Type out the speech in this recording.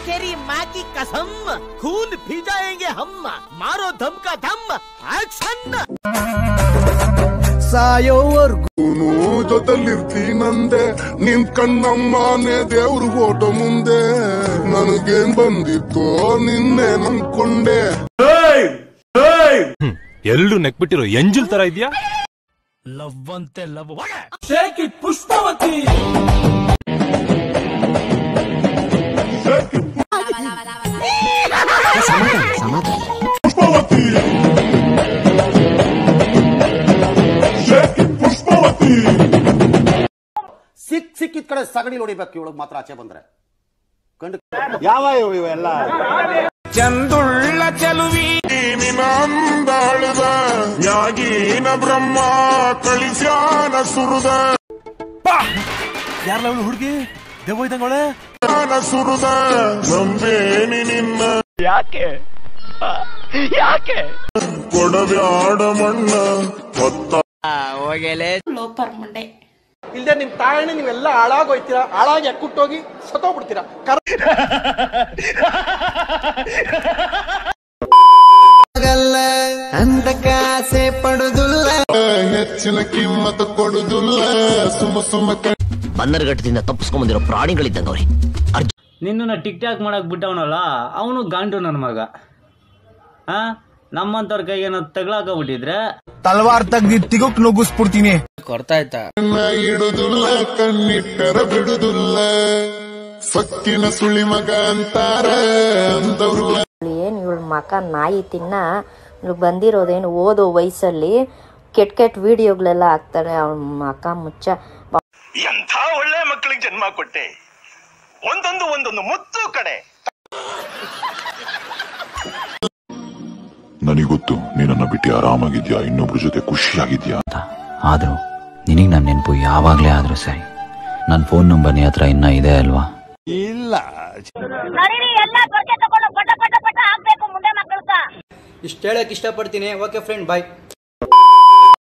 तेरी माँ की कसम खून पी जाएंगे हम मारो धम का धम एक्शन ಸಾಯೋವರ್ಗು ಜೊತೆಲಿರ್ತೀನಂದೆ ನಿನ್ ಕಣ್ಣಮ್ಮನೆ ದೇವ್ರ ಓಟೋ ಮುಂದೆ ನನಗೇನ್ ಬಂದಿತ್ತೋ ನಿನ್ನೆ ನಂಬ್ಕೊಂಡೆ ಎಲ್ರು ನೆಕ್ಬಿಟ್ಟಿರೋ ಎಂಜಲ್ ತರ ಇದೆಯಾ ಲವ್ ಅಂತೆ ಲವ್ ಪುಷ್ಪವತಿ ಶೇಖಿ ಪುಷ್ಪವತಿ ಸಿಕ್ ಸಿಕ್ಕಿದ ಕಡೆ ಸಗಣಿ ಹೊಡಿಬೇಕು ಇವಳಿಗೆ ಮಾತ್ರ ಆಚೆ ಬಂದ್ರೆ ಕಂಡು ನಿನ್ನ ಅಂದಾಳದ ಮ್ಯಾಗಿನ ಬ್ರಹ್ಮ ಕಳಿಸ್ಯಾನ ಸುರುದ ಯಾರ್ಲ ಅವಳು ಹುಡುಗಿ ದೆವ್ವ ಇದ್ದಂಗೋಳೆ ಜ್ಞಾನ ಸುರುದ ನಂಬೇನಿ ನಿನ್ನ ಯಾಕೆ ಯಾಕೆ ಕೊಡಬ್ಯಾಡ ಮಣ್ಣ ಹೊತ್ತ ಲೋಪರ್ ಮುಂಡೆ ಇಲ್ದೆ ನಿಮ್ ತಾಯಣ್ಣ ನೀವೆಲ್ಲ ಹಾಳಾಗೋಯ್ತೀರಾ ಹಾಳಾಗಿ ಎಕ್ಕುಟ್ಟೋಗಿ ಸತ್ತೋಗ್ಬಿಡ್ತೀರಾ ಕರ್ ಹೆಚ್ಚಿನ ಕಿಮ್ಮತ ಕೊಡುದಿಲ್ಲ ಸುಮ್ಮ ಸುಮ್ಮ ಬನ್ನರ್ಘಟ್ಟದಿಂದ ತಪ್ಪಿಸ್ಕೊಂಡ್ ಬಂದಿರೋ ಪ್ರಾಣಿಗಳಿದ್ದಂಗವ್ರಿ ನಿನ್ನನ್ನು ಟಿಕ್ ಟಾಕ್ ಮಾಡಕ್ ಬಿಟ್ಟವನಲ್ಲ ಅವನು ಗಾಂಡು ನನ್ನ ಮಗ ಆ ನಮ್ಮಂತವ್ರ ಕೈಗೆ ಏನೋ ತಗ್ಲಾಕೋಬಿಟ್ಟಿದ್ರೆ ತಲ್ವಾರ್ ತೆಗ್ದಿ ತಿಗುಕ್ ನುಗ್ಗಿಸ್ಬಿಡ್ತೀನಿ ಇಡುದಿಲ್ಲ ಕಣ್ಣಿಟ್ಟರ ಬಿಡುದಿಲ್ಲ ಸಕ್ಕಿನ ಸುಳಿ ಮಗ ಅಂತಾರ ಅಂದವ್ರು ಏನು ಇವಳ ಮಕ ನಾಯಿ ತಿನ್ನ ಇವ್ಳು ಬಂದಿರೋದೇನು ಓದೋ ವಯಸ್ಸಲ್ಲಿ ಕೆಟ್ಟ ಕೆಟ್ಟ ವಿಡಿಯೋಗಳೆಲ್ಲ ಹಾಕ್ತಾಳೆ ಅವಳ ಮಕ ಮುಚ್ಚ ಎಂಥ ಒಳ್ಳೆ ಮಕ್ಕಳಿಗೆ ಜನ್ಮ ಕೊಟ್ಟೆ ಒಂದೊಂದು ಒಂದೊಂದು ಮುತ್ತು ಕಡೆ ನನಗೊತ್ತು ನೀನನ್ನ ಬಿಟ್ಟು ಆರಾಮಾಗಿದ್ಯಾ ಇನ್ನೊಬ್ರ ಜೊತೆ ಖುಷಿಯಾಗಿದ್ಯಾ ಆದ್ರೂ ನಿನಗೆ ನನ್ನ ನೆನಪು ಯಾವಾಗ್ಲೇ ಆದ್ರೂ ಸರಿ ನನ್ನ ಫೋನ್ ನಂಬರ್ ನೀ ಹತ್ರ ಇನ್ನ ಇದೆ ಅಲ್ವಾ ಎಲ್ಲ ಪಟ ಪಟ ಪಟ ಹಾಕ್ಬೇಕು ಮುಂದೆ ಮಕ್ಕಳ ಇಷ್ಟ ಹೇಳಕ್ ಇಷ್ಟಪಡ್ತೀನಿ ಓಕೆ ಫ್ರೆಂಡ್ ಬಾಯ್